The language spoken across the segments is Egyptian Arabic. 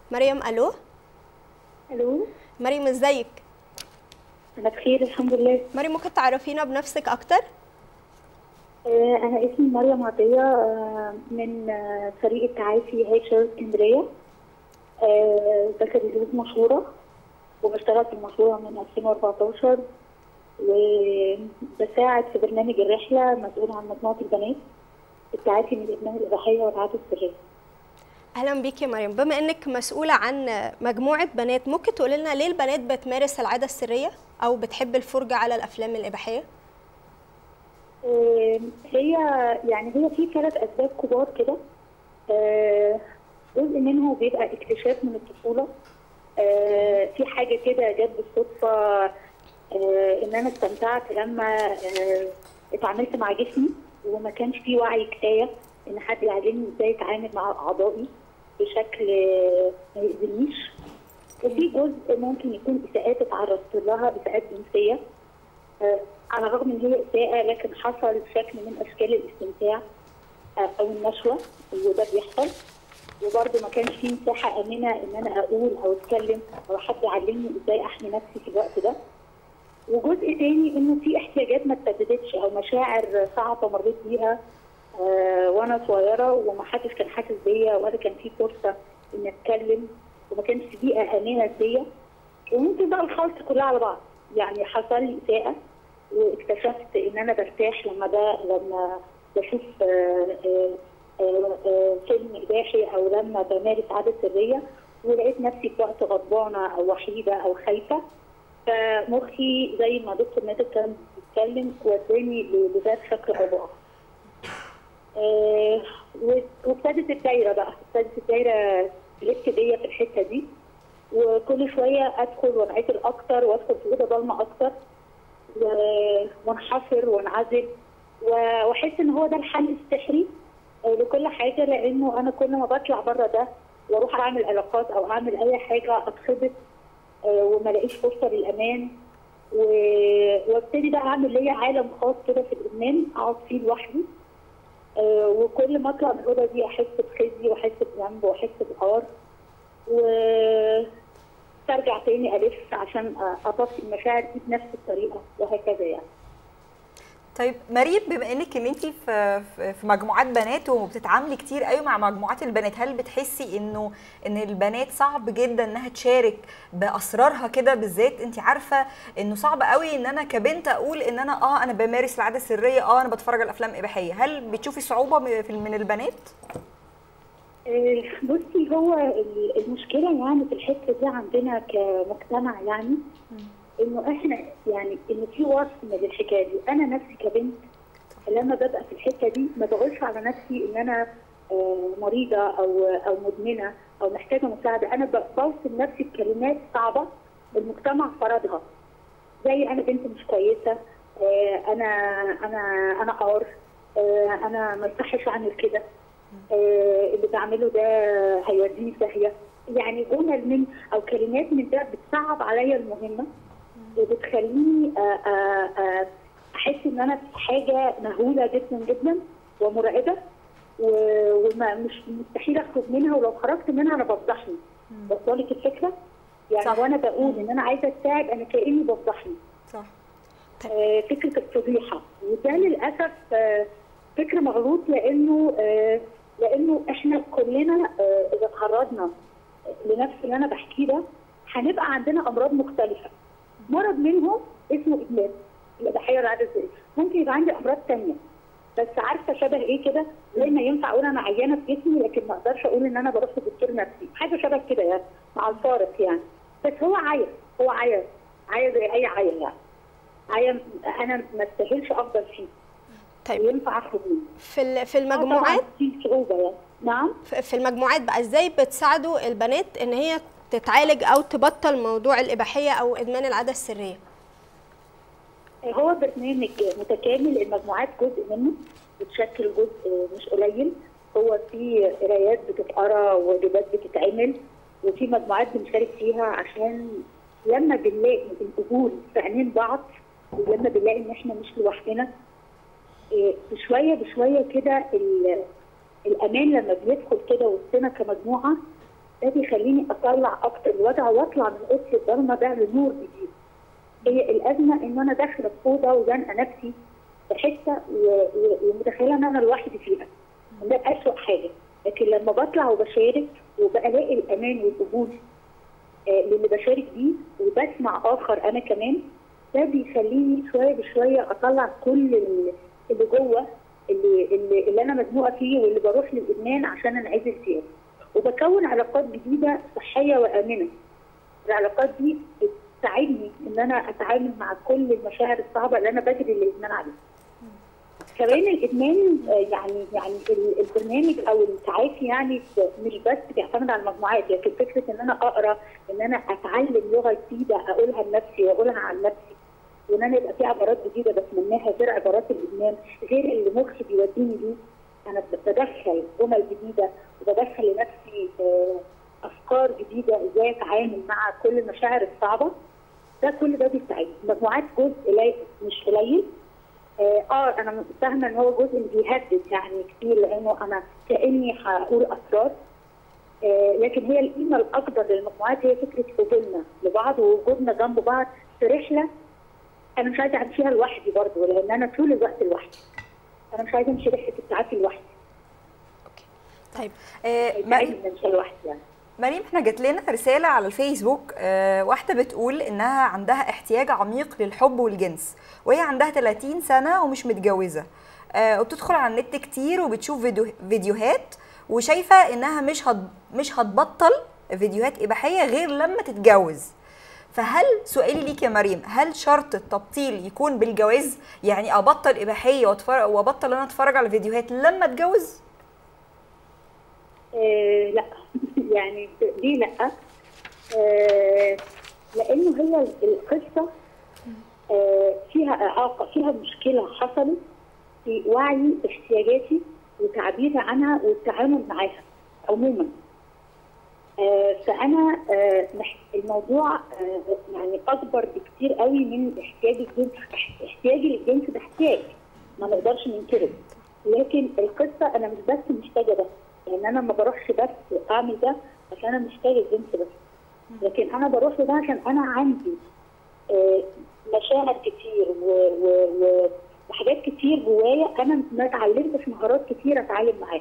مريم الو الو مريم ازيك انا بخير الحمد لله مريم ممكن تعرفينا بنفسك اكتر آه، انا اسمي مريم عطيه آه، من آه، فريق التعافي هيشر اسكندريه آه، بكالوريوس مشهوره وبشتغل في المشروع من 2014 وبساعد في برنامج الرحله مسؤول عن مجموعه البنات في التعافي من الادمان الاباحيه والعاده السريه اهلا بيك يا مريم بما انك مسؤوله عن مجموعه بنات ممكن تقولي لنا ليه البنات بتمارس العاده السريه او بتحب الفرجه على الافلام الاباحيه آه، هي يعني هي في ثلاث اسباب كبار كده آه، جزء منه بيبقى اكتشاف من الطفوله آه، في حاجه كده جت بالصدفه آه، ان انا استمتعت لما آه، اتعاملت مع جسمي وما كانش في وعي كفايه ان حد يعلمني ازاي اتعامل مع اعضائي بشكل آه، ما يأذينيش وفي جزء ممكن يكون اساءات اتعرضت لها اساءات جنسيه آه، على الرغم ان هي اساءه لكن حصل شكل من اشكال الاستمتاع آه، او النشوه وده بيحصل وبرده ما كانش في مساحه امنه ان انا اقول او اتكلم او حد يعلمني ازاي احمي نفسي في الوقت ده وجزء تاني انه في احتياجات ما اتسددتش او مشاعر صعبه مريت بيها آه وانا صغيره وما حدش كان حاسس بيا ولا كان في فرصه اني اتكلم وما كانش في بيئه امنه ليا وممكن بقى الخلط كلها على بعض يعني حصل لي اساءه واكتشفت ان انا برتاح لما ده لما بشوف آه، آه، آه، آه، فيلم اباحي او لما بمارس عاده سريه ولقيت نفسي في وقت غضبانه او وحيده او خايفه فمخي زي ما دكتور ماتت كان بيتكلم وداني لده بشكل او باخر. آه، و- وابتدت الدايره بقى ابتدت الدايره تلف بيا في الحته دي وكل شويه ادخل وانعزل اكتر وادخل في اوضه ضلمه اكتر و- وانحصر وانعزل و- واحس ان هو ده الحل السحري آه، لكل حاجه لانه انا كل ما بطلع بره ده واروح اعمل علاقات او اعمل اي حاجه اتخبط آه، وما الاقيش فرصه للامان و- وابتدي بقى اعمل ليا عالم خاص كده في الادمان اقعد فيه لوحدي آه، وكل ما اطلع من الاوضه دي احس بخزي واحس بذنب واحس بعار و ترجع تاني الف عشان اطفي المشاعر دي بنفس الطريقه وهكذا يعني طيب مريم بما انك ان انت في في- في مجموعات بنات وبتتعاملي كتير قوي مع مجموعات البنات هل بتحسي انه ان البنات صعب جدا انها تشارك باسرارها كده بالذات انت عارفه انه صعب قوي ان انا كبنت اقول ان انا اه انا بمارس العاده السريه اه انا بتفرج على افلام اباحيه هل بتشوفي صعوبه م- في- من البنات آه، بصي هو ال- المشكله يعني في الحته دي عندنا كمجتمع يعني انه احنا يعني ان في وصم للحكايه دي انا نفسي كبنت لما ببقى في الحته دي ما بقولش على نفسي ان انا آه، مريضه او او مدمنه او محتاجه مساعده انا ب- بوصم نفسي بكلمات صعبه المجتمع فرضها زي انا بنت مش كويسه آه، انا انا انا عار آه، انا ما يصحش اعمل كده آه، اللي بعمله ده هيوديني في داهيه يعني جمل من او كلمات من ده بتصعب عليا المهمه وبتخليني آه، آه، آه، احس ان انا في حاجه مهوله جدا جدا ومرعبه و- ومش مستحيل اخرج منها ولو خرجت منها انا بفضحني وصل لك الفكره؟ يعني صح. وانا بقول ان انا عايزه اساعد انا كاني بفضحني صح آه، فكره الفضيحه وده للاسف آه، فكر مغلوط لانه آه، لانه احنا كلنا آه، اذا تعرضنا لنفس اللي انا بحكيه ده هنبقى عندنا امراض مختلفه مرض منهم اسمه ادمان الاباحيه والعاده الذريه ممكن يبقى عندي امراض ثانيه بس عارفه شبه ايه كده زي ما ينفع اقول انا عيانه في جسمي لكن ما اقدرش اقول ان انا بروح لدكتور نفسي حاجه شبه كده يعني مع الفارق يعني بس هو عيا هو عيا عيا زي اي عيا يعني عيا انا ما استاهلش افضل فيه طيب وينفع اخرج منه في ال- في آه طبعاً المجموعات في صعوبه يعني نعم في في المجموعات بقى ازاي بتساعدوا البنات ان هي تتعالج او تبطل موضوع الاباحيه او ادمان العاده السريه هو برنامج متكامل المجموعات جزء منه بتشكل جزء مش قليل هو في قرايات بتتقرا وواجبات بتتعمل وفي مجموعات بنشارك فيها عشان لما بنلاقي القبول في عينين بعض ولما بنلاقي ان احنا مش لوحدنا إيه، بشويه بشويه كده ال- الامان لما بيدخل كده وسطنا كمجموعه ده بيخليني اطلع اكتر الوجع واطلع من اوضه الضلمه ده لنور جديد هي الازمه ان انا داخله في اوضه وزنقه نفسي في حته و- و- ومتخيله ان انا لوحدي فيها ده اسوء حاجه لكن لما بطلع وبشارك وبلاقي الامان والقبول آه، للي بشارك بيه وبسمع اخر انا كمان ده بيخليني شويه بشويه اطلع كل ال- اللي جوه اللي, اللي اللي انا مزنوقه فيه واللي بروح للادمان عشان انعزل فيه وبكون علاقات جديده صحيه وامنه العلاقات دي بتساعدني ان انا اتعامل مع كل المشاعر الصعبه اللي انا بجري الادمان عليها كمان الادمان آه، يعني يعني ال- البرنامج او التعافي يعني مش بس بيعتمد على المجموعات لكن فكره ان انا اقرا ان انا اتعلم لغه جديده اقولها لنفسي واقولها عن نفسي وان انا يبقى في عبارات جديده بتمناها غير عبارات الادمان غير اللي مخي بيوديني ليه انا بدخل جمل جديده وبدخل لنفسي آه، افكار جديده ازاي اتعامل مع كل المشاعر الصعبه ده كل ده بيساعدني مجموعات جزء قليل مش قليل اه آه، انا فاهمه ان هو جزء اللي بيهدد يعني كتير لانه انا كاني هقول اسرار آه لكن هي القيمه الاكبر للمجموعات هي فكره قبولنا لبعض ووجودنا جنب بعض في رحله انا مش عايزه امشيها لوحدي برضه لان انا طول الوقت لوحدي انا مش عايزه امشي رحله التعافي لوحدي طيب آه، عايزه مريم امشي لوحدي يعني مريم احنا جات لنا رساله على الفيسبوك آه، واحده بتقول انها عندها احتياج عميق للحب والجنس وهي عندها 30 سنه ومش متجوزه آه، وبتدخل على النت كتير وبتشوف فيديو فيديوهات وشايفه انها مش هت مش هتبطل فيديوهات اباحيه غير لما تتجوز فهل سؤالي ليك يا مريم هل شرط التبطيل يكون بالجواز يعني ابطل اباحيه واتفرج وابطل انا اتفرج على فيديوهات لما اتجوز آه لا يعني ليه لا؟ آه لانه هي القصه آه فيها اعاقه فيها مشكله حصلت في وعي احتياجاتي وتعبيري عنها والتعامل معاها عموما آه فانا آه مح- الموضوع آه يعني اكبر بكتير قوي من احتياج الجنس احتياجي للجنس ده احتياج ما نقدرش ننكره لكن القصه انا مش بس محتاجه ده لان انا ما بروحش بس اعمل ده عشان انا محتاجه الجنس بس لكن انا بروح لده عشان انا عندي آه، مشاعر كتير و- و- و- وحاجات كتير جوايا انا ما اتعلمتش مهارات كتير اتعامل معاها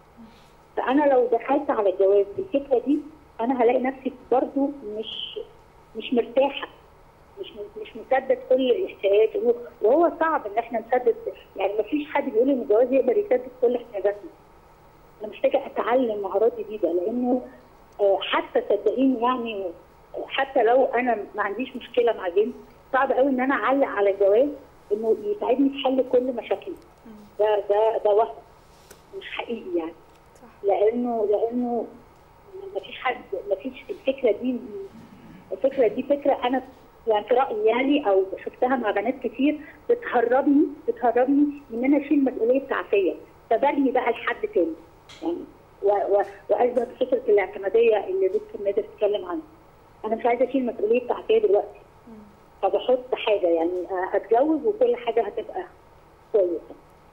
فانا لو دخلت على الجواز بالفكره دي انا هلاقي نفسي برضو مش مش مرتاحه مش مش مسدد كل الاحتياجات وهو صعب ان احنا نسدد يعني ما فيش حد بيقول ان الجواز يقدر يسدد كل احتياجاتنا انا محتاجه اتعلم مهارات جديده لانه آه، حتى صدقيني يعني آه، حتى لو انا ما عنديش مشكله مع جنس صعب قوي ان انا اعلق على الجواز انه يساعدني في حل كل مشاكلي ده ده ده وهم مش حقيقي يعني لانه لانه ما فيش حد ما فيش الفكره دي الفكره دي فكره انا يعني في رايي يعني او شفتها مع بنات كتير بتهربني بتهربني من ان انا اشيل مسؤوليه تعافيه فبرمي بقى لحد تاني يعني و- و- واشبه بفكره الاعتماديه اللي دكتور نادر اتكلم عنها انا مش عايزه اشيل مسؤوليه تعافيه دلوقتي فبحط حاجه يعني آه، هتجوز وكل حاجه هتبقى كويسه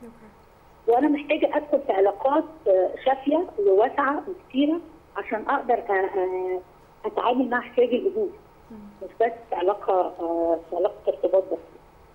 وانا محتاجه ادخل في علاقات آه، شافيه وواسعه وكتيره عشان اقدر آه، آه، اتعامل مع احتياج القبول مش بس في علاقه آه، في علاقه ارتباط بس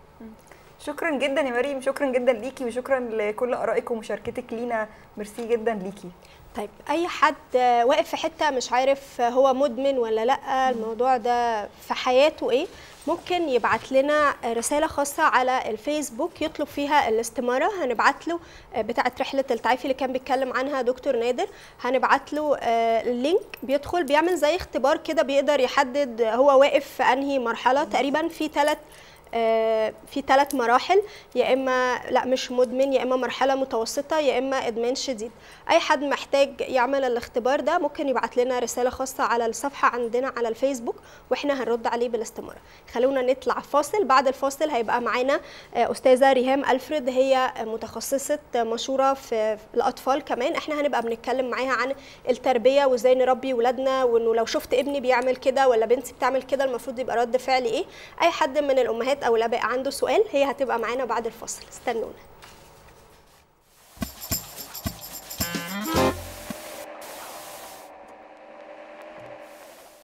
شكرا جدا يا مريم شكرا جدا ليكي وشكرا لكل ارائك ومشاركتك لينا ميرسي جدا ليكي طيب اي حد آه، واقف في حته مش عارف آه، هو مدمن ولا لا الموضوع ده في حياته ايه ممكن يبعت لنا رساله خاصه على الفيسبوك يطلب فيها الاستماره هنبعت له آه، بتاعه رحله التعافي اللي كان بيتكلم عنها دكتور نادر هنبعت له آه، اللينك بيدخل بيعمل زي اختبار كده بيقدر يحدد هو واقف في انهي مرحله تقريبا في ثلاث آه، في ثلاث مراحل يا اما لا مش مدمن يا اما مرحله متوسطه يا اما ادمان شديد اي حد محتاج يعمل الاختبار ده ممكن يبعت لنا رساله خاصه على الصفحه عندنا على الفيسبوك واحنا هنرد عليه بالاستماره خلونا نطلع فاصل بعد الفاصل هيبقى معانا آه، استاذه ريهام الفريد هي متخصصه مشوره في في الاطفال كمان احنا هنبقى بنتكلم معاها عن التربيه وازاي نربي ولادنا وانه لو شفت ابني بيعمل كده ولا بنتي بتعمل كده المفروض يبقى رد فعلي ايه اي حد من الامهات او الاباء عنده سؤال هي هتبقى معانا بعد الفاصل استنونا